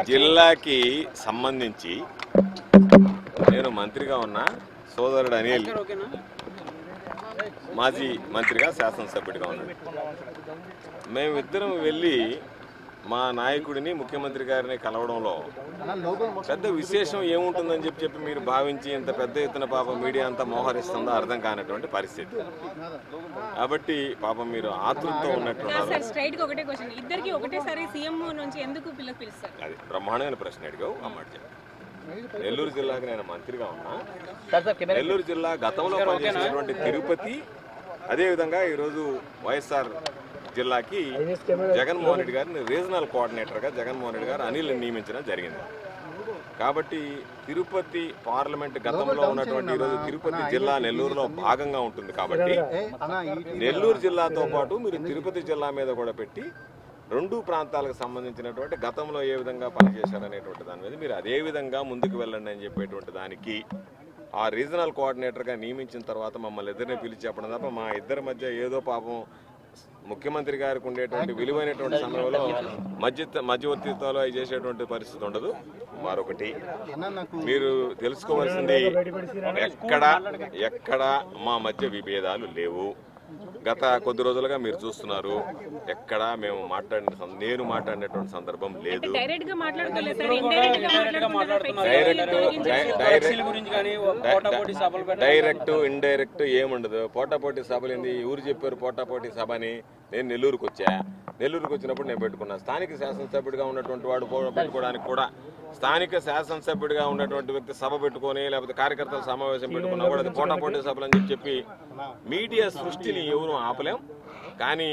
జిల్లాకి సంబంధించి నేను మంత్రిగా ఉన్న సోదరుడు అనిల్ మాజీ మంత్రిగా శాసనసభ్యుడిగా ఉన్నాడు మేమిద్దరం వెళ్ళి మా నాయకుడిని ముఖ్యమంత్రి గారిని కలవడంలో పెద్ద విశేషం ఏముంటుందని చెప్పి చెప్పి మీరు భావించి ఇంత పెద్ద ఎత్తున పాపం మీడియా అంతా మోహరిస్తుందో అర్థం కానటువంటి పరిస్థితి కాబట్టి పాపం మీరు ఆతృతతో ఉన్నట్టున్నారు సార్ స్ట్రైట్ గా ఒకటే క్వశ్చన్ ఇద్దరికి ఒకటేసారి సీఎం నుంచి ఎందుకు పిల్లలు పిలుస్తారు అది బ్రహ్మాండమైన ప్రశ్న అడిగావు ఆ మాట చెప్పు నెల్లూరు జిల్లాకి నేను మంత్రిగా ఉన్నా నెల్లూరు జిల్లా గతంలో పనిచేసినటువంటి తిరుపతి అదేవిధంగా ఈరోజు వైఎస్ఆర్ జిల్లాకి జగన్మోహన్ రెడ్డి గారిని రీజనల్ కోఆర్డినేటర్గా జగన్మోహన్ రెడ్డి గారు అనిల్ నియమించడం జరిగింది కాబట్టి తిరుపతి పార్లమెంట్ గతంలో ఉన్నటువంటి ఈరోజు తిరుపతి జిల్లా నెల్లూరులో భాగంగా ఉంటుంది కాబట్టి నెల్లూరు జిల్లాతో పాటు మీరు తిరుపతి జిల్లా మీద కూడా పెట్టి రెండు ప్రాంతాలకు సంబంధించినటువంటి గతంలో ఏ విధంగా పనిచేశారనేటువంటి దాని మీద మీరు అదే విధంగా ముందుకు వెళ్ళండి అని చెప్పేటువంటి దానికి ఆ రీజనల్ కోఆర్డినేటర్గా నియమించిన తర్వాత మమ్మల్ని ఇద్దరిని పిలిచి చెప్పడం తప్ప మా ఇద్దరి మధ్య ఏదో పాపం ముఖ్యమంత్రి గారికి ఉండేటువంటి విలువైనటువంటి సమయంలో మధ్య మధ్యవర్తిత్వాలు అవి చేసేటువంటి పరిస్థితి ఉండదు మరొకటి మీరు తెలుసుకోవాల్సింది ఎక్కడ ఎక్కడ మా మధ్య విభేదాలు లేవు గత కొద్ది రోజులుగా మీరు చూస్తున్నారు ఎక్కడ మేము మాట్లాడిన సం- నేను మాట్లాడినటువంటి సందర్భం లేదు డైరెక్ట్ గా మాట్లాడుకోలేదు సార్ ఇండైరెక్ట్ గా మాట్లాడుతున్నారు డైరెక్ట్ ఫ్లెక్సీల గురించి కానీ పోటాపోటీ సభలు పెట్టాలి డైరెక్ట్ ఇండైరెక్ట్ ఏముండదు పోటాపోటీ సభలు ఏంది ఊరు చెప్పారు పోటాపోటీ సభ అని నేను నెల్లూరుకు వచ్చా నెల్లూరుకు వచ్చినప్పుడు నేను పెట్టుకున్నా స్థానిక శాసనసభ్యుడిగా ఉన్నటువంటి వాడు పో- పెట్టుకోవడానికి కూడా స్థానిక శాసనసభ్యుడిగా ఉన్నటువంటి వ్యక్తి సభ పెట్టుకొని లేకపోతే కార్యకర్తల సమావేశం పెట్టుకున్నా కూడా అది పోటాపోటీ సభలు అని చెప్పి చెప్పి మీడియా సృష్టిని ఎవరు ఆపలేం కానీ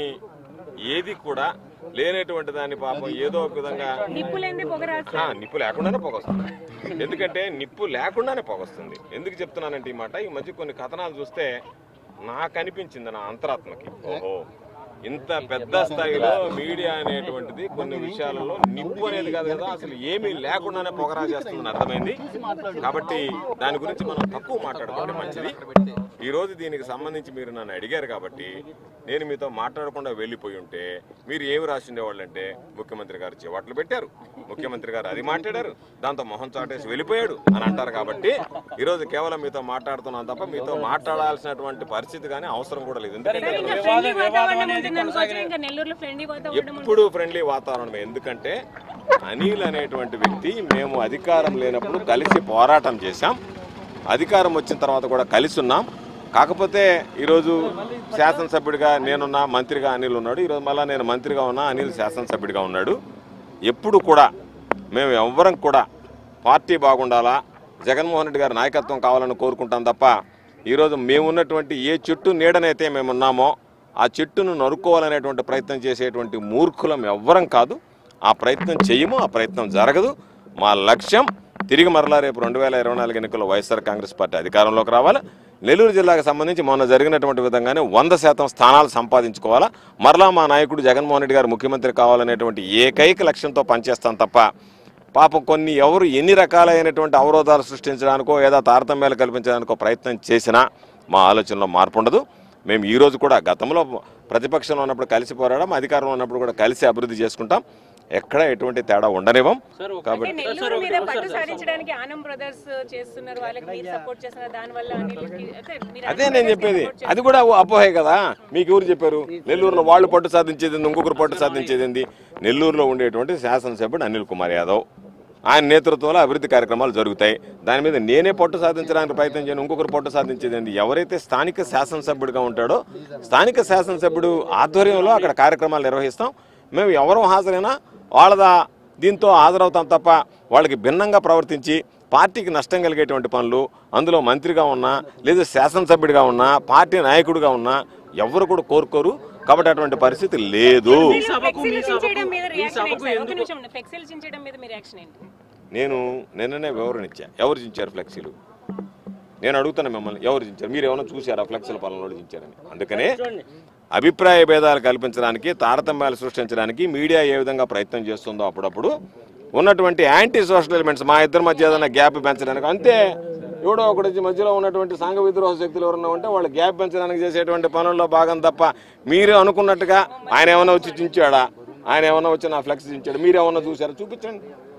ఏది కూడా లేనటువంటి దాన్ని పాపం ఏదో ఒక విధంగా నిప్పు లేని పొగరాదు ఆ, నిప్పు లేకుండానే పొగొస్తుంది ఎందుకంటే నిప్పు లేకుండానే పొగొస్తుంది ఎందుకు చెప్తున్నానంటే ఈ మాట ఈ మధ్య కొన్ని కథనాలు చూస్తే నాకు అనిపించింది నా అంతరాత్మకి ఓహో ఇంత పెద్ద స్థాయిలో మీడియా అనేటువంటిది కొన్ని విషయాలలో నిప్పు అనేది కాదు కదా అసలు ఏమీ లేకుండానే పొగరా చేస్తుందని అర్థమైంది కాబట్టి దాని గురించి మనం తక్కువ మాట్లాడుకుంటే మంచిది ఈ రోజు దీనికి సంబంధించి మీరు నన్ను అడిగారు కాబట్టి నేను మీతో మాట్లాడకుండా వెళ్ళిపోయి ఉంటే మీరు ఏమి రాసి ఉండేవాళ్ళంటే ముఖ్యమంత్రి గారు చివాట్లు పెట్టారు ముఖ్యమంత్రి గారు అది మాట్లాడారు దాంతో మొహం చాటేసి వెళ్ళిపోయాడు అని అంటారు కాబట్టి ఈ రోజు కేవలం మీతో మాట్లాడుతున్నాను తప్ప మీతో మాట్లాడాల్సినటువంటి పరిస్థితి కానీ అవసరం కూడా లేదు ఎందుకంటే ఇంకా ఫ్రెండ్లీ వాతావరణం ఉంటుంది అనుకోవచ్చు ఇంకా నెల్లూరులో ఫ్రెండ్లీ వాతావరణం ఎప్పుడు ఫ్రెండ్లీ వాతావరణం ఎందుకంటే అనిల్ అనేటువంటి వ్యక్తి మేము అధికారం లేనప్పుడు కలిసి పోరాటం చేశాం అధికారం వచ్చిన తర్వాత కూడా కలిసి ఉన్నాం కాకపోతే ఈరోజు శాసనసభ్యుడిగా నేనున్నా మంత్రిగా అనిల్ ఉన్నాడు ఈరోజు మళ్ళీ నేను మంత్రిగా ఉన్నా అనిల్ శాసనసభ్యుడిగా ఉన్నాడు ఎప్పుడు కూడా మేము ఎవ్వరం కూడా పార్టీ బాగుండాలా జగన్మోహన్ రెడ్డి గారి నాయకత్వం కావాలని కోరుకుంటాం తప్ప ఈరోజు మేమున్నటువంటి ఏ చెట్టు నీడనైతే మేము ఉన్నామో ఆ చెట్టును నరుక్కోవాలనేటువంటి ప్రయత్నం చేసేటువంటి మూర్ఖులం ఎవ్వరం కాదు ఆ ప్రయత్నం చేయము ఆ ప్రయత్నం జరగదు మా లక్ష్యం తిరిగి మరలా రేపు రెండు వేల ఇరవై నాలుగు ఎన్నికల్లో వైఎస్ఆర్ కాంగ్రెస్ పార్టీ అధికారంలోకి రావాలి నెల్లూరు జిల్లాకు సంబంధించి మొన్న జరిగినటువంటి విధంగానే వంద శాతం స్థానాలు సంపాదించుకోవాలా మరలా మా నాయకుడు జగన్మోహన్ రెడ్డి గారు ముఖ్యమంత్రి కావాలనేటువంటి ఏకైక లక్ష్యంతో పనిచేస్తాం తప్ప పాపం కొన్ని ఎవరు ఎన్ని రకాలైనటువంటి అవరోధాలు సృష్టించడానికో ఏదో తారతమ్యాలు కల్పించడానికో ప్రయత్నం చేసినా మా ఆలోచనలో మార్పు ఉండదు మేము ఈ రోజు కూడా గతంలో ప్రతిపక్షంలో ఉన్నప్పుడు కలిసి పోరాడం అధికారంలో ఉన్నప్పుడు కూడా కలిసి అభివృద్ధి చేసుకుంటాం ఎక్కడ ఎటువంటి తేడా ఉండనివ్వం అంటే కాబట్టి నెల్లూరు మీద పట్టు సాధించడానికి ఆనం బ్రదర్స్ చేస్తున్నారు వాళ్ళకి మీరు సపోర్ట్ చేస్తున్నారు దాని వల్ల అనిల్కి అయితే మీరు అదే నేను చెప్పేది అది కూడా అపోహే కదా మీకు ఎవరు చెప్పారు నెల్లూరులో వాళ్ళు పట్టు సాధించేది ఏంది, ఇంకొకరు పట్టు సాధించేది ఏంది నెల్లూరులో ఉండేటువంటి శాసనసభ్యుడు అనిల్ కుమార్ యాదవ్ ఆయన నేతృత్వంలో అభివృద్ధి కార్యక్రమాలు జరుగుతాయి దాని మీద నేనే పట్టు సాధించడానికి ప్రయత్నం చేయను ఇంకొకరు పట్టు సాధించేది ఏంది ఎవరైతే స్థానిక శాసనసభ్యుడిగా ఉంటాడో స్థానిక శాసనసభ్యుడు ఆధ్వర్యంలో అక్కడ కార్యక్రమాలు నిర్వహిస్తాం మేము ఎవరు హాజరైనా వాళ్ళదా దీంతో హాజరవుతాం తప్ప వాళ్ళకి భిన్నంగా ప్రవర్తించి పార్టీకి నష్టం కలిగేటువంటి పనులు అందులో మంత్రిగా ఉన్నా లేదా శాసనసభ్యుడిగా ఉన్నా పార్టీ నాయకుడిగా ఉన్నా ఎవరు కూడా కోరుకోరు కాబట్టి అటువంటి పరిస్థితి లేదు ఫ్లెక్సీలు చించేయడం మీద రియాక్షన్ ఏంటి సార్? ఒక నిమిషం ఫ్లెక్సీలు చించేయడం మీద మీ రియాక్షన్ ఏంటి నేను నిన్ననే వివరణ ఇచ్చా ఎవరు చించారు ఫ్లెక్సీలు నేను అడుగుతాను మిమ్మల్ని ఎవరు చించారు మీరు ఏమైనా చూసారా ఫ్లెక్సీల పాలనలో చించారని అందుకనే అభిప్రాయ భేదాలు కల్పించడానికి తారతమ్యాలు సృష్టించడానికి మీడియా ఏ విధంగా ప్రయత్నం చేస్తుందో అప్పుడప్పుడు ఉన్నటువంటి యాంటీ సోషల్ ఎలిమెంట్స్ మా ఇద్దరి మధ్య ఏదైనా గ్యాప్ పెంచడానికి అంతే ఎవడో ఒకటి వచ్చి మధ్యలో ఉన్నటువంటి సంఘ విద్రోహ శక్తులు ఎవరన్నా ఉంటే వాళ్ళు గ్యాప్ పెంచడానికి చేసేటువంటి పనుల్లో భాగం తప్ప మీరు అనుకున్నట్టుగా ఆయన ఏమైనా వచ్చి చించాడా ఆయన ఏమైనా వచ్చి నా ఫ్లెక్స్ చించాడు మీరు ఏమన్నా చూసారా చూపించండి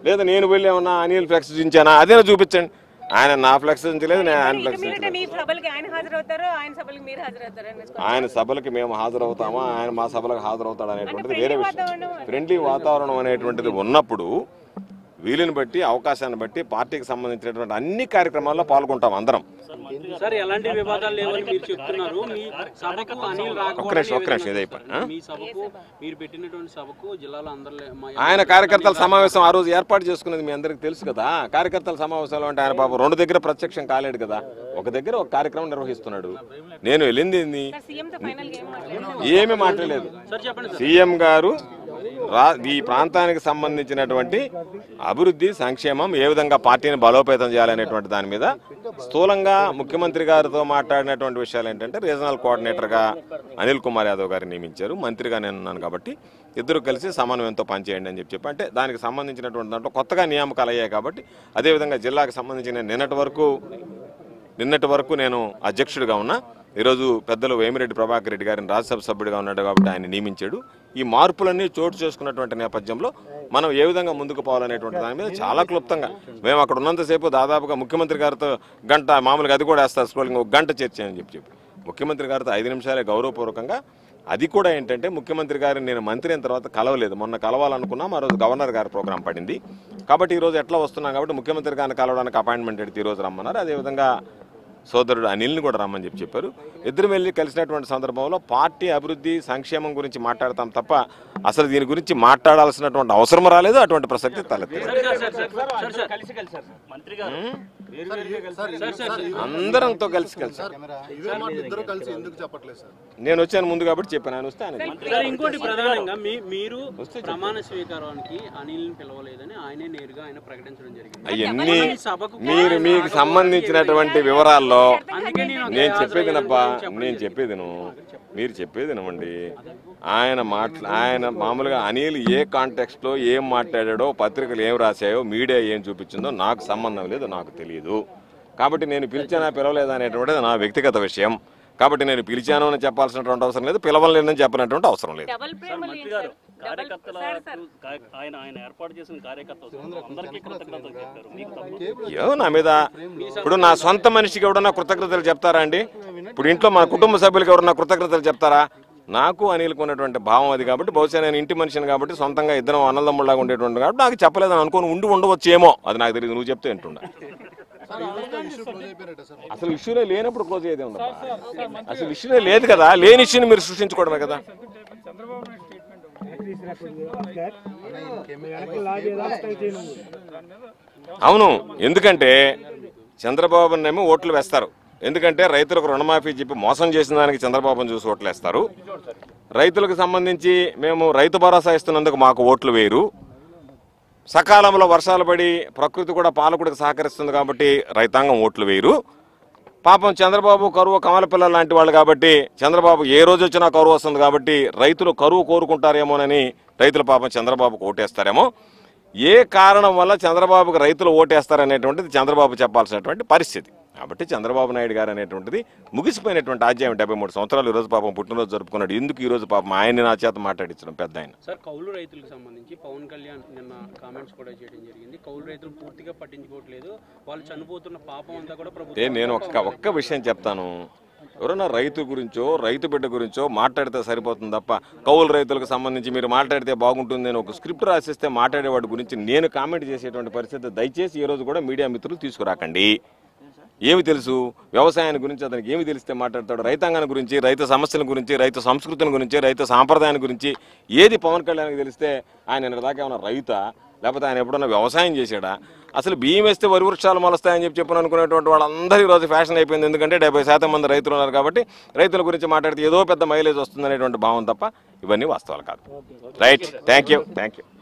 లేదా నేను వెళ్ళి ఏమన్నా అనిల్ ఫ్లెక్స్ చూపించానా అదేనా చూపించండి ఆయన నా ఫ్లెక్స్ చూపించలేదు నేను ఆయన ఇక ఫ్లెక్స్ మీరంటే మీ సభలకి ఆయన హాజరవుతారు ఆయన సభలకి మీరు హాజరవుతారు అనేసుకో ఆయన సభలకి మేము హాజరవుతామా ఆయన మా సభలకు హాజరవుతాడు అనేటువంటిది అంటే వేరే friendly విషయం వాతావరణం ఫ్రెండ్లీ వాతావరణం అనేటువంటిది ఉన్నప్పుడు వీలుని బట్టి అవకాశాన్ని బట్టి పార్టీకి సంబంధించినటువంటి అన్ని కార్యక్రమాల్లో పాల్గొంటాం అందరం సార్ ఎలాంటి వివాదాలు లేవని మీరు చెప్తున్నారు మీ సభకు అనిల్ ఒక్క నిమిషం ఒక్క నిమిషం రాకపోవడం ఇదైపోయి ఆ? మీ సభకు మీరు పెట్టినటువంటి సభకు జిల్లాలో అందరు లే- మా- ఆయన కార్యకర్తల సమావేశం ఆ రోజు ఏర్పాటు చేసుకున్నది మీ అందరికీ తెలుసు కదా కార్యకర్తల సమావేశంలో అంటే ఆయన పాపం రెండు దగ్గర ప్రత్యక్షం కాలేడు కదా ఒక దగ్గర ఒక కార్యక్రమం నిర్వహిస్తున్నాడు నేను వెళ్ళింది ఏంది సార్ సీఎం తో ఫైనల్ గా ఏం మాట్లాడారు ఏమీ మాట్లాడలేదు సార్ చెప్పండి సార్ సీఎం గారు రా ఈ ప్రాంతానికి సంబంధించినటువంటి అభివృద్ధి సంక్షేమం ఏ విధంగా పార్టీని బలోపేతం చేయాలనేటువంటి దాని మీద స్థూలంగా ముఖ్యమంత్రి గారితో మాట్లాడినటువంటి విషయాలు ఏంటంటే రీజనల్ కోఆర్డినేటర్గా అనిల్ కుమార్ యాదవ్ గారిని నియమించారు మంత్రిగా నేను ఉన్నాను కాబట్టి ఇద్దరు కలిసి సమన్వయంతో పనిచేయండి అని చెప్పి చెప్పి అంటే దానికి సంబంధించినటువంటి దాంట్లో కొత్తగా నియామకాలు అయ్యాయి కాబట్టి అదేవిధంగా జిల్లాకు సంబంధించిన నిన్నటి వరకు నిన్నటి వరకు నేను అధ్యక్షుడిగా ఉన్నా ఈరోజు పెద్దలు వేమిరెడ్డి ప్రభాకర్ రెడ్డి గారిని రాజ్యసభ సభ్యుడిగా ఉన్నాడు కాబట్టి ఆయన నియమించాడు ఈ మార్పులన్నీ చోటు చేసుకున్నటువంటి నేపథ్యంలో మనం ఏ విధంగా ముందుకు పోవాలనేటువంటి దాని మీద చాలా క్లుప్తంగా మేము అక్కడ ఉన్నంతసేపు దాదాపుగా ముఖ్యమంత్రి గారితో గంట మామూలుగా అది కూడా వేస్తారు స్క్రోలింగ్ ఒక గంట చర్చ అని చెప్పి చెప్పి ముఖ్యమంత్రి గారితో ఐదు నిమిషాలే గౌరవపూర్వకంగా అది కూడా ఏంటంటే ముఖ్యమంత్రి గారిని నేను మంత్రి అయిన తర్వాత కలవలేదు మొన్న కలవాలనుకున్నాం ఆ రోజు గవర్నర్ గారి ప్రోగ్రాం పడింది కాబట్టి ఈరోజు ఎట్లా వస్తున్నాం కాబట్టి ముఖ్యమంత్రి గారిని కలవడానికి అపాయింట్మెంట్ ఎడితే ఈరోజు రమ్మన్నారు అదేవిధంగా సోదరుడు అనిల్ని కూడా రమ్మని చెప్పి చెప్పారు ఇద్దరు వెళ్ళి కలిసినటువంటి సందర్భంలో పార్టీ అభివృద్ధి సంక్షేమం గురించి మాట్లాడతాం తప్ప అసలు దీని గురించి మాట్లాడాల్సినటువంటి అవసరం రాలేదు అటువంటి ప్రసక్తి తలెత్తలేదు sir sir sir sir sir కలిసి కలిసి సార్ మంత్రి గారు సార్ సార్ అందరంతో కలిసి కలిసి ఇదే మాట ఇద్దరు కలిసి ఎందుకు చెప్పట్లేదు సార్ నేను వచ్చాను ముందు కాబట్టి చెప్పాను ఆయన వస్తే ఆయన సార్ ఇంకోటి ప్రధానంగా మీ మీరు ప్రమాణ స్వీకారానికి అనిల్ పిలవలేదని ఆయనే నేరుగా ఆయన ప్రకటించడం జరిగింది అవన్నీ ఈ సభకు మీరు మీకు సంబంధించినటువంటి వివరాల్లో అందుకే నేను నేను చెప్పేది నబ్బా నేను చెప్పేది నువ్వు మీరు చెప్పేది వినమండి ఆయన మాట్లా ఆయన మామూలుగా అనిల్ ఏ కాంటెక్స్ట్లో ఏం మాట్లాడాడో పత్రికలు ఏం రాశాయో మీడియా ఏం చూపించిందో నాకు సంబంధం లేదు నాకు తెలియదు కాబట్టి నేను పిలిచానా పిలవలేదా అనేటువంటిది నా వ్యక్తిగత విషయం కాబట్టి నేను పిలిచాను అని చెప్పాల్సినటువంటి అవసరం లేదు పిలవలేదని చెప్పినటువంటి అవసరం లేదు డబల్ ప్రేమలు ఏంటి సార్ డబల్ సార్ సార్ ఆయన ఆయన ఏర్పాటు చేసిన కార్యకర్తలు అందరికీ కృతజ్ఞతలు చెప్పారు మీకు తప్ప ఏమో నా మీద ఇప్పుడు నా సొంత మనిషికి ఎవడన్నా కృతజ్ఞతలు చెప్తారా అండి ఇప్పుడు ఇంట్లో మా కుటుంబ సభ్యులకి ఎవరన్నా కృతజ్ఞతలు చెప్తారా నాకు అనిల్కు ఉన్నటువంటి భావం అది కాబట్టి బహుశా నేను ఇంటి మనిషిని కాబట్టి సొంతంగా ఇద్దరం అన్నదమ్ముళ్ళగా ఉండేటువంటి కాబట్టి నాకు చెప్పలేదని అనుకోని ఉండి ఉండవచ్చేమో అది నాకు తెలియదు నువ్వు చెప్తే వింటుండా సార్ ఈ రోజుతో ఇష్యూ క్లోజ్ అయిపోయారట సార్ అసలు ఇష్యూనే లేనప్పుడు క్లోజ్ అయ్యేది ఉండదు అసలు ఇష్యూనే లేదు కదా లేని ఇష్యూని మీరు సృష్టించుకోవడమే కదా అవును ఎందుకంటే చంద్రబాబునేమో ఓట్లు వేస్తారు ఎందుకంటే రైతులకు రుణమాఫీ చెప్పి మోసం చేసిన దానికి చంద్రబాబును చూసి ఓట్లు వేస్తారు రైతులకు సంబంధించి మేము రైతు భరోసా ఇస్తున్నందుకు మాకు ఓట్లు వేయరు సకాలంలో వర్షాలు పడి ప్రకృతి కూడా పాలకుడికి సహకరిస్తుంది కాబట్టి రైతాంగం ఓట్లు వేయరు పాపం చంద్రబాబు కరువు కమల పిల్లలు లాంటి వాళ్ళు కాబట్టి చంద్రబాబు ఏ రోజు వచ్చినా కరువు వస్తుంది కాబట్టి రైతులు కరువు కోరుకుంటారేమోనని రైతులు పాపం చంద్రబాబుకు ఓటేస్తారేమో ఏ కారణం వల్ల చంద్రబాబుకు రైతులు ఓటేస్తారనేటువంటిది చంద్రబాబు చెప్పాల్సినటువంటి పరిస్థితి కాబట్టి చంద్రబాబు నాయుడు గారు అనేటువంటిది ముగిసిపోయినటువంటి ఆజ్యం డెబ్బై మూడు సంవత్సరాలు ఈరోజు పాపం పుట్టినరోజు జరుపుకున్నాడు ఎందుకు ఈ రోజు పాపం ఆయన్ని నా చేత మాట్లాడించడం పెద్ద ఆయన సార్ కౌలు రైతులకు సంబంధించి పవన్ కళ్యాణ్ నిన్న కామెంట్స్ కూడా చేయడం జరిగింది కౌలు రైతులు పూర్తిగా పట్టించుకోవట్లేదు వాళ్ళు చనిపోతున్న పాపం అంతా కూడా ఏ ప్రభుత్వం నేను ఒక్క ఒక్క విషయం చెప్తాను ఎవరన్నా రైతు గురించో రైతు బిడ్డ గురించో మాట్లాడితే సరిపోతుంది తప్ప కౌలు రైతులకు సంబంధించి మీరు మాట్లాడితే బాగుంటుంది అని ఒక స్క్రిప్ట్ రాసిస్తే మాట్లాడేవాడి గురించి నేను కామెంట్ చేసేటువంటి పరిస్థితి దయచేసి ఈ రోజు కూడా మీడియా మిత్రులు తీసుకురాకండి ఏమి తెలుసు వ్యవసాయాన్ని గురించి అతనికి ఏమి తెలిస్తే మాట్లాడతాడు రైతాంగాన్ని గురించి రైతు సమస్యల గురించి రైతు సంస్కృతిని గురించి రైతు సాంప్రదాయాన్ని గురించి ఏది పవన్ కళ్యాణ్కి తెలిస్తే ఆయన నిన్నదాకా ఏమైనా రైతా లేకపోతే ఆయన ఎప్పుడన్నా వ్యవసాయం చేశాడా అసలు బియ్యం వేస్తే వరి వృక్షాలు మొలుస్తాయని చెప్పి చెప్పని అనుకునేటువంటి వాళ్ళందరూ ఈ రోజు ఫ్యాషన్ అయిపోయింది ఎందుకంటే డెబ్బై శాతం మంది రైతులు ఉన్నారు కాబట్టి రైతుల గురించి మాట్లాడితే ఏదో పెద్ద మైలేజ్ వస్తుందనేటువంటి భావం తప్ప ఇవన్నీ వాస్తవాలు కాదు right thank you thank you